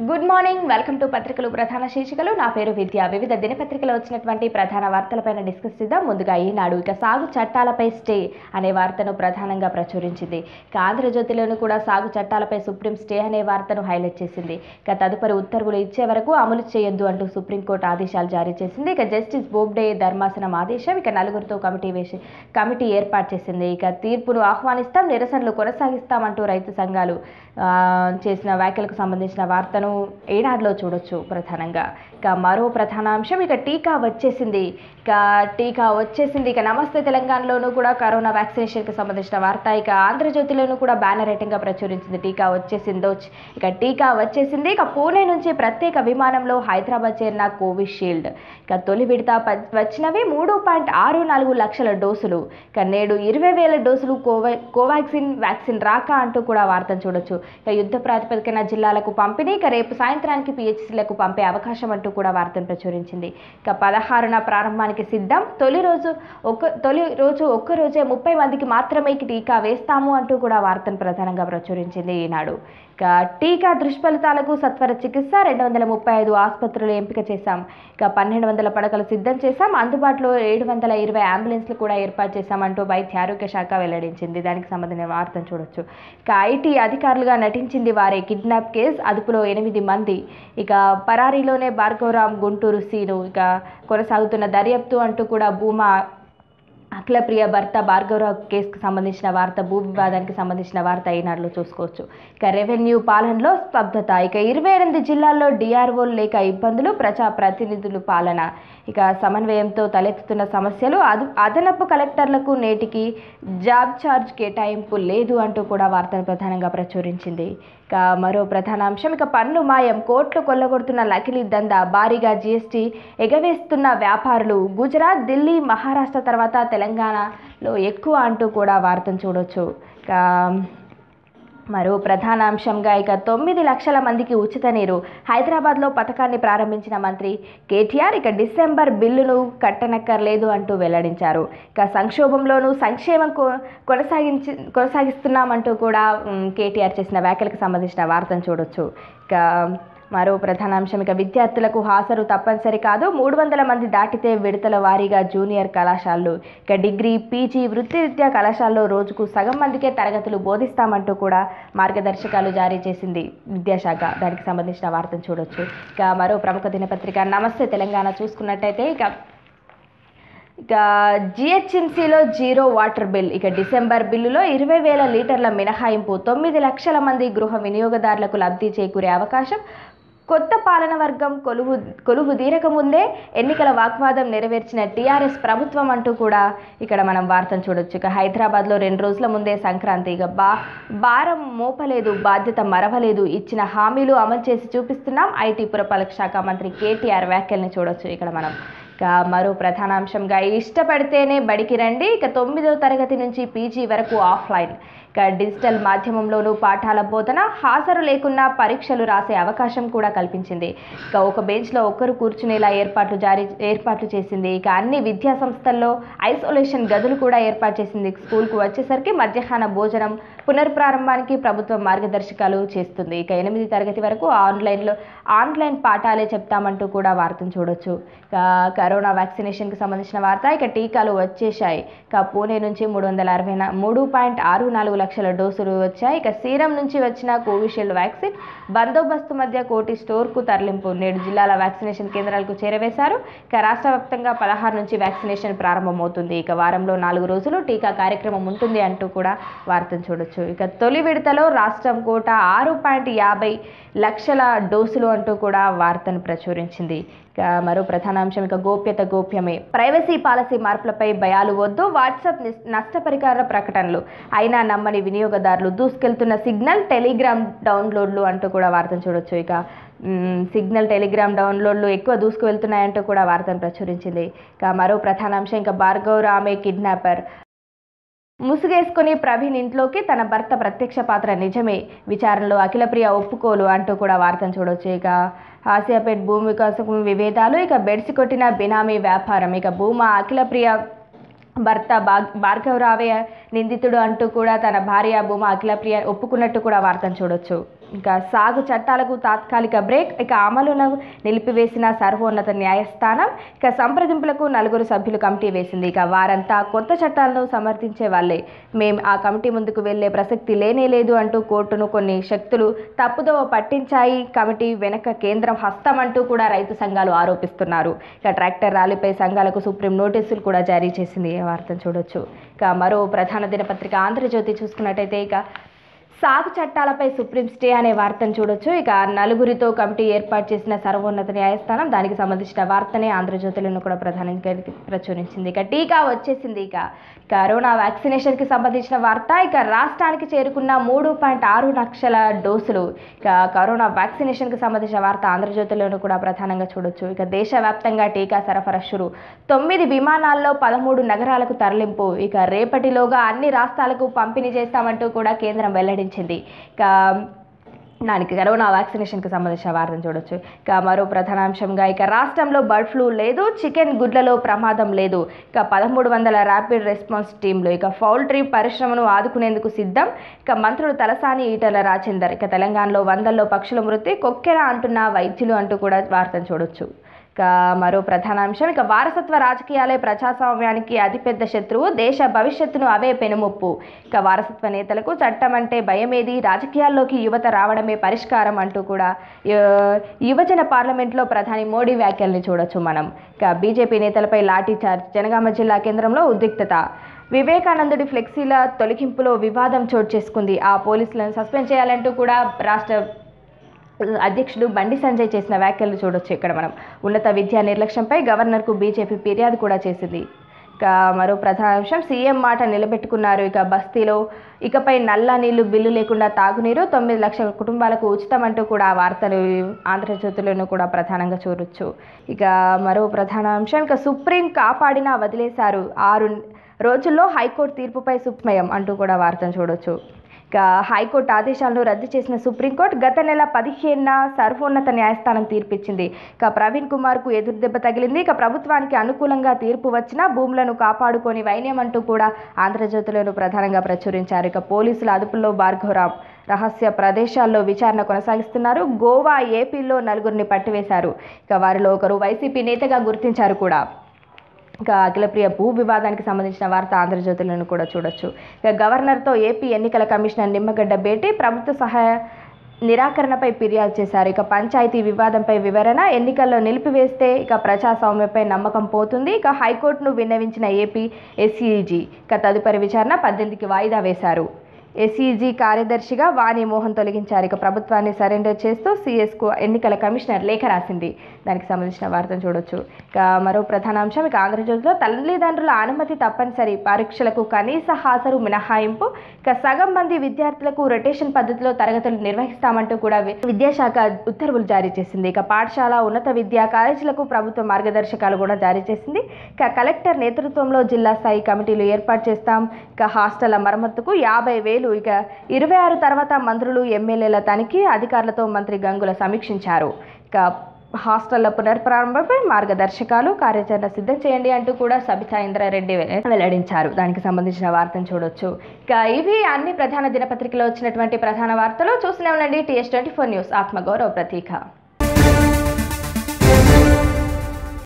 good morning welcome to పత్రికలు ప్రధాన శీర్షికలు నా పేరు విద్య వివిధ దినపత్రికలో వచ్చినటువంటి ప్రధాన వార్తలపైన డిస్కస్ చేద్దాం ముందుగా ఈనాడు ఇక సాగు చట్టాలపై స్టే అనే వార్తను ప్రధానంగా ప్రచురించింది ఇక ఆంధ్రజ్యోతిలోను కూడా సాగు చట్టాలపై సుప్రీం స్టే అనే వార్తను హైలైట్ చేసింది ఇక తదుపరి ఉత్తర్వులు ఇచ్చే వరకు అమలు చేయొద్దు అంటూ సుప్రీంకోర్టు ఆదేశాలు జారీ చేసింది ఇక జస్టిస్ బోబ్డే ధర్మాసనం ఆదేశం ఇక నలుగురితో కమిటీ వేసి కమిటీ ఏర్పాటు చేసింది ఇక తీర్పును ఆహ్వానిస్తాం నిరసనలు కొనసాగిస్తామంటూ రైతు సంఘాలు ఆ, చేసిన వ్యాఖ్యలకు సంబంధించిన వార్తను ఏనాడులో చూడొచ్చు ప్రధానంగా ఇక మరో ప్రధాన అంశం ఇక టీకా వచ్చేసింది ఇక టీకా వచ్చేసింది ఇక నమస్తే తెలంగాణలోనూ కూడా కరోనా వ్యాక్సినేషన్కి సంబంధించిన వార్త ఇక ఆంధ్రజ్యోతిలోనూ కూడా బ్యానర్ రైటింగ్గా ప్రచురించింది టీకా వచ్చేసిందో ఇక టీకా వచ్చేసింది ఇక పూణే నుంచి ప్రత్యేక విమానంలో హైదరాబాద్ చేరిన కోవిషీల్డ్ ఇక తొలి విడత ప- వచ్చినవి మూడు పాయింట్ ఆరు నాలుగు లక్షల డోసులు ఇక నేడు ఇరవై వేల డోసులు కోవా కోవాక్సిన్ వ్యాక్సిన్ రాక అంటూ కూడా వార్తను చూడొచ్చు ఇక యుద్ధ ప్రాతిపదికన జిల్లాలకు పంపిణీ ఇక రేపు సాయంత్రానికి పిహెచ్సిలకు పంపే అవకాశం అంటూ కూడా వార్తను ప్రచురించింది ఇక పదహారున ప్రారంభానికి సిద్ధం తొలి రోజు ఒక తొలి రోజు ఒక్క రోజే ముప్పై మందికి మాత్రమే టీకా వేస్తాము అంటూ కూడా వార్తను ప్రధానంగా ప్రచురించింది ఈనాడు ఇక టీకా దుష్ఫలితాలకు సత్వర చికిత్స రెండు వందల ముప్పై ఐదు ఆసుపత్రులు ఎంపిక చేశాం ఇక పన్నెండు వందల పడకలు సిద్ధం చేశాం అందుబాటులో ఏడు వందల ఇరవై అంబులెన్స్లు కూడా ఏర్పాటు చేశామంటూ వైద్య ఆరోగ్య శాఖ వెల్లడించింది దానికి సంబంధించిన వార్తను చూడొచ్చు ఇక ఐటీ అధికారులుగా నటించింది వారే కిడ్నాప్ కేసు అదుపులో ఎనిమిది మంది ఇక పరారీలోనే భార్గవరామ్ గుంటూరు సీను ఇక కొనసాగుతున్న దర్యాప్తు అంటూ కూడా భూమా అఖిలప్రియ భర్త భార్గవరావు కేసుకు సంబంధించిన వార్త భూ వివాదానికి సంబంధించిన వార్త ఈనాడులో చూసుకోవచ్చు ఇక రెవెన్యూ పాలనలో స్తబ్దత ఇక ఇరవై ఎనిమిది జిల్లాల్లో డిఆర్ఓలు లేక ఇబ్బందులు ప్రజా ప్రతినిధులు పాలన ఇక సమన్వయంతో తలెత్తుతున్న సమస్యలు అదు అదనపు కలెక్టర్లకు నేటికి జాబ్ ఛార్జ్ కేటాయింపు లేదు అంటూ కూడా వార్తను ప్రధానంగా ప్రచురించింది ఇక మరో ప్రధాన అంశం ఇక పన్ను మాయం కోట్లు కొల్లగొడుతున్న నకిలీ దందా భారీగా జీఎస్టీ ఎగవేస్తున్న వ్యాపారులు గుజరాత్ ఢిల్లీ మహారాష్ట్ర తర్వాత తెలంగాణలో ఎక్కువ అంటూ కూడా వార్తను చూడొచ్చు ఇక మరో ప్రధాన అంశంగా ఇక తొమ్మిది లక్షల మందికి ఉచిత నీరు హైదరాబాద్లో పథకాన్ని ప్రారంభించిన మంత్రి కేటీఆర్ ఇక డిసెంబర్ బిల్లును కట్టనక్కర్లేదు అంటూ వెల్లడించారు ఇక సంక్షోభంలోనూ సంక్షేమం కొ- కొనసాగించి కొనసాగిస్తున్నామంటూ కూడా ఉమ్, కేటీఆర్ చేసిన వ్యాఖ్యలకు సంబంధించిన వార్తను చూడొచ్చు ఇక మరో ప్రధాన అంశం ఇక విద్యార్థులకు హాజరు తప్పనిసరి కాదు మూడు వందల మంది దాటితే విడతల వారీగా జూనియర్ కళాశాలలు ఇక డిగ్రీ పీజీ వృత్తి విద్యా కళాశాలలో రోజుకు సగం మందికే తరగతులు బోధిస్తామంటూ కూడా మార్గదర్శకాలు జారీ చేసింది విద్యాశాఖ దానికి సంబంధించిన వార్తను చూడొచ్చు ఇక మరో ప్రముఖ దినపత్రిక నమస్తే తెలంగాణ చూసుకున్నట్టయితే ఇక ఇక జిహెచ్ఎంసీలో జీరో వాటర్ బిల్ ఇక డిసెంబర్ బిల్లులో ఇరవై వేల లీటర్ల మినహాయింపు తొమ్మిది లక్షల మంది గృహ వినియోగదారులకు లబ్ధి చేకూరే అవకాశం కొత్త పాలన వర్గం కొలువు కొలువు తీరక ముందే ఎన్నికల వాగ్వాదం నెరవేర్చిన టీఆర్ఎస్ ప్రభుత్వం అంటూ కూడా ఇక్కడ మనం వార్తను చూడొచ్చు ఇక హైదరాబాద్లో రెండు రోజుల ముందే సంక్రాంతి ఇక బా భారం మోపలేదు బాధ్యత మరవలేదు ఇచ్చిన హామీలు అమలు చేసి చూపిస్తున్నాం ఐటీ పురపాలక శాఖ మంత్రి కేటీఆర్ వ్యాఖ్యల్ని చూడొచ్చు ఇక్కడ మనం ఇక మరో ప్రధాన అంశంగా ఇష్టపడితేనే బడికి రండి ఇక తొమ్మిదో తరగతి నుంచి పీజీ వరకు ఆఫ్లైన్ ఇక డిజిటల్ మాధ్యమంలోనూ పాఠాల బోధన హాజరు లేకున్నా పరీక్షలు రాసే అవకాశం కూడా కల్పించింది ఇక ఒక బెంచ్లో ఒక్కరు కూర్చునేలా ఏర్పాట్లు జారీ ఏర్పాట్లు చేసింది ఇక అన్ని విద్యా సంస్థల్లో ఐసోలేషన్ గదులు కూడా ఏర్పాటు చేసింది స్కూల్కు వచ్చేసరికి మధ్యాహ్న భోజనం పునర్ప్రారంభానికి ప్రభుత్వం మార్గదర్శకాలు చేస్తుంది ఇక ఎనిమిది తరగతి వరకు ఆన్లైన్లో ఆన్లైన్ పాఠాలే చెప్తామంటూ కూడా వార్తను చూడొచ్చు ఇక కరోనా వ్యాక్సినేషన్కి సంబంధించిన వార్త ఇక టీకాలు వచ్చేశాయి ఇక పూణే నుంచి మూడు వందల అరవై నా- మూడు పాయింట్ ఆరు నాలుగు లక్షల డోసులు వచ్చాయి ఇక సీరం నుంచి వచ్చిన కోవిషీల్డ్ వ్యాక్సిన్ బందోబస్తు మధ్య కోటి స్టోర్కు తరలింపు నేడు జిల్లాల వ్యాక్సినేషన్ కేంద్రాలకు చేరవేశారు ఇక రాష్ట్ర వ్యాప్తంగా పదహారు నుంచి వ్యాక్సినేషన్ ప్రారంభమవుతుంది ఇక వారంలో నాలుగు రోజులు టీకా కార్యక్రమం ఉంటుంది అంటూ కూడా వార్తను చూడొచ్చు ఇక తొలి విడతలో రాష్ట్రం కోట ఆరు పాయింట్ యాభై లక్షల డోసులు అంటూ కూడా వార్తను ప్రచురించింది ఇక మరో ప్రధాన అంశం ఇక గోప్యత గోప్యమే ప్రైవసీ పాలసీ మార్పులపై భయాలు వద్దు వాట్సాప్ నిస్- నష్టపరిహార ప్రకటనలు అయినా నమ్మని వినియోగదారులు దూసుకెళ్తున్న సిగ్నల్ టెలిగ్రామ్ డౌన్లోడ్లు అంటూ కూడా వార్తను చూడొచ్చు ఇక మ్, సిగ్నల్ టెలిగ్రామ్ డౌన్లోడ్లు ఎక్కువ దూసుకు వెళ్తున్నాయంటూ కూడా వార్తను ప్రచురించింది ఇక మరో ప్రధాన అంశం ఇంకా భార్గవ్ రామే కిడ్నాపర్ ముసుగేసుకొని ప్రవీణ్ ఇంట్లోకి తన భర్త ప్రత్యక్ష పాత్ర నిజమే విచారణలో అఖిలప్రియ ఒప్పుకోలు అంటూ కూడా వార్తను చూడొచ్చు ఇక ఆసియాపేట్ భూమి కోసం విభేదాలు ఇక బెడ్సి కొట్టిన బినామీ వ్యాపారం ఇక భూమా అఖిలప్రియ భర్త భా భార్గవరావే నిందితుడు అంటూ కూడా తన భార్య భూమా అఖిలప్రియ ఒప్పుకున్నట్టు కూడా వార్తను చూడొచ్చు ఇంకా సాగు చట్టాలకు తాత్కాలిక బ్రేక్ ఇక అమలును నిలిపివేసిన సర్వోన్నత న్యాయస్థానం ఇక సంప్రదింపులకు నలుగురు సభ్యులు కమిటీ వేసింది ఇక వారంతా కొత్త చట్టాలను సమర్థించే వాళ్ళే మేం ఆ కమిటీ ముందుకు వెళ్లే ప్రసక్తి లేనే లేదు అంటూ కోర్టును కొన్ని శక్తులు తప్పుదోవ పట్టించాయి కమిటీ వెనక కేంద్రం హస్తం అంటూ కూడా రైతు సంఘాలు ఆరోపిస్తున్నారు ఇక ట్రాక్టర్ ర్యాలీపై సంఘాలకు సుప్రీం నోటీసులు కూడా జారీ చేసింది ఈ వార్తను చూడొచ్చు ఇక మరో ప్రధాన దినపత్రిక ఆంధ్రజ్యోతి చూసుకున్నట్టయితే ఇక సాగు చట్టాలపై సుప్రీం స్టే అనే వార్తను చూడొచ్చు ఇక నలుగురితో కమిటీ ఏర్పాటు చేసిన సర్వోన్నత న్యాయస్థానం దానికి సంబంధించిన వార్తనే ఆంధ్రజ్యోతిలో కూడా ప్రధానంగా ప్రచురించింది ఇక టీకా వచ్చేసింది ఇక కరోనా వ్యాక్సినేషన్కి సంబంధించిన వార్త ఇక రాష్ట్రానికి చేరుకున్న మూడు పాయింట్ ఆరు లక్షల డోసులు ఇక కరోనా వ్యాక్సినేషన్కి సంబంధించిన వార్త ఆంధ్రజ్యోతిలోనూ కూడా ప్రధానంగా చూడొచ్చు ఇక దేశవ్యాప్తంగా టీకా సరఫరా షురు తొమ్మిది విమానాల్లో పదమూడు నగరాలకు తరలింపు ఇక రేపటిలోగా అన్ని రాష్ట్రాలకు పంపిణీ చేస్తామంటూ కూడా కేంద్రం వెల్లడించింది ఇక దానికి కరోనా వ్యాక్సినేషన్కి సంబంధించిన వార్తను చూడొచ్చు ఇక మరో ప్రధానాంశంగా ఇక రాష్ట్రంలో బర్డ్ ఫ్లూ లేదు చికెన్ గుడ్లలో ప్రమాదం లేదు ఇక పదమూడు వందల ర్యాపిడ్ రెస్పాన్స్ టీంలు ఇక పౌల్ట్రీ పరిశ్రమను ఆదుకునేందుకు సిద్ధం ఇక మంత్రులు తలసాని ఈటల రాజేందర్ ఇక తెలంగాణలో వందల్లో పక్షుల మృతి కొక్కెర అంటున్న వైద్యులు అంటూ కూడా వార్తను చూడొచ్చు ఇక మరో ప్రధానాంశం ఇక వారసత్వ రాజకీయాలే ప్రజాస్వామ్యానికి అతిపెద్ద శత్రువు దేశ భవిష్యత్తును అవే పెనుముప్పు ఇక వారసత్వ నేతలకు చట్టం అంటే భయమేది రాజకీయాల్లోకి యువత రావడమే పరిష్కారం అంటూ కూడా యు- యువజన పార్లమెంట్లో ప్రధాని మోడీ వ్యాఖ్యల్ని చూడొచ్చు మనం ఇక బీజేపీ నేతలపై లాఠీ చార్జ్ జనగామ జిల్లా కేంద్రంలో ఉద్రిక్తత వివేకానందుడి ఫ్లెక్సీల తొలగింపులో వివాదం చోటు చేసుకుంది ఆ పోలీసులను సస్పెండ్ చేయాలంటూ కూడా రాష్ట్ర అధ్యక్షుడు బండి సంజయ్ చేసిన వ్యాఖ్యలు చూడొచ్చు ఇక్కడ మనం ఉన్నత విద్యా నిర్లక్ష్యంపై గవర్నర్కు బీజేపీ ఫిర్యాదు కూడా చేసింది ఇక మరో ప్రధాన అంశం సీఎం మాట నిలబెట్టుకున్నారు ఇక బస్తీలో ఇకపై నల్ల నీళ్లు బిల్లు లేకుండా తాగునీరు తొమ్మిది లక్షల కుటుంబాలకు ఉచితమంటూ కూడా ఆ వార్తలు ఆంధ్రజ్యోతిలోనూ కూడా ప్రధానంగా చూడొచ్చు ఇక మరో ప్రధాన అంశం ఇక సుప్రీం కాపాడినా వదిలేశారు ఆరు రోజుల్లో హైకోర్టు తీర్పుపై సుప్మయం అంటూ కూడా వార్తను చూడొచ్చు ఇక హైకోర్టు ఆదేశాలను రద్దు చేసిన సుప్రీంకోర్టు గత నెల పదిహేనున సర్వోన్నత న్యాయస్థానం తీర్పిచ్చింది ఇక ప్రవీణ్ కుమార్కు ఎదురుదెబ్బ తగిలింది ఇక ప్రభుత్వానికి అనుకూలంగా తీర్పు వచ్చినా భూములను కాపాడుకొని వైన్యం అంటూ కూడా ఆంధ్రజ్యోతిలోను ప్రధానంగా ప్రచురించారు ఇక పోలీసుల అదుపులో భార్గవరాం రహస్య ప్రదేశాల్లో విచారణ కొనసాగిస్తున్నారు గోవా ఏపీలో నలుగురిని పట్టివేశారు ఇక వారిలో ఒకరు వైసీపీ నేతగా గుర్తించారు కూడా ఇక అఖిలప్రియ భూ వివాదానికి సంబంధించిన వార్త ఆంధ్రజ్యోతిలను కూడా చూడొచ్చు ఇక గవర్నర్తో ఏపీ ఎన్నికల కమిషనర్ నిమ్మగడ్డ భేటీ ప్రభుత్వ సహాయ నిరాకరణపై ఫిర్యాదు చేశారు ఇక పంచాయతీ వివాదంపై వివరణ ఎన్నికల్లో నిలిపివేస్తే ఇక ప్రజాస్వామ్యంపై నమ్మకం పోతుంది ఇక హైకోర్టును విన్నవించిన ఏపీ ఎస్ఈజీ ఇక తదుపరి విచారణ పద్దెనిమిదికి వాయిదా వేశారు ఎస్ఈజీ కార్యదర్శిగా వాణి మోహన్ తొలగించారు ఇక ప్రభుత్వాన్ని సరెండర్ చేస్తూ సిఎస్కు ఎన్నికల కమిషనర్ లేఖ రాసింది దానికి సంబంధించిన వార్తను చూడొచ్చు ఇక మరో ప్రధాన అంశం ఇక ఆంధ్రజ్యోతిలో తల్లిదండ్రుల అనుమతి తప్పనిసరి పరీక్షలకు కనీస హాజరు మినహాయింపు ఇక సగం మంది విద్యార్థులకు రొటేషన్ పద్ధతిలో తరగతులు నిర్వహిస్తామంటూ కూడా వి- విద్యాశాఖ ఉత్తర్వులు జారీ చేసింది ఇక పాఠశాల ఉన్నత విద్యా కాలేజీలకు ప్రభుత్వ మార్గదర్శకాలు కూడా జారీ చేసింది ఇక కలెక్టర్ నేతృత్వంలో జిల్లా స్థాయి కమిటీలు ఏర్పాటు చేస్తాం ఇక హాస్టళ్ల మరమ్మతుకు యాభై వేలు ఇక ఇరవై ఆరు తర్వాత మంత్రులు ఎమ్మెల్యేల తనిఖీ అధికారులతో మంత్రి గంగుల సమీక్షించారు ఇక హాస్టళ్ల పునర్ప్రారంభంపై మార్గదర్శకాలు కార్యాచరణ సిద్ధం చేయండి అంటూ కూడా సబితా ఇంద్రారెడ్డి వె- వెల్లడించారు దానికి సంబంధించిన వార్తను చూడొచ్చు ఇక ఇవి అన్ని ప్రధాన దినపత్రికలో వచ్చినటువంటి ప్రధాన వార్తలు చూస్తూనే ఉండండి టీఎస్ ట్వంటీ ఫోర్ న్యూస్ ఆత్మగౌరవ ప్రతీక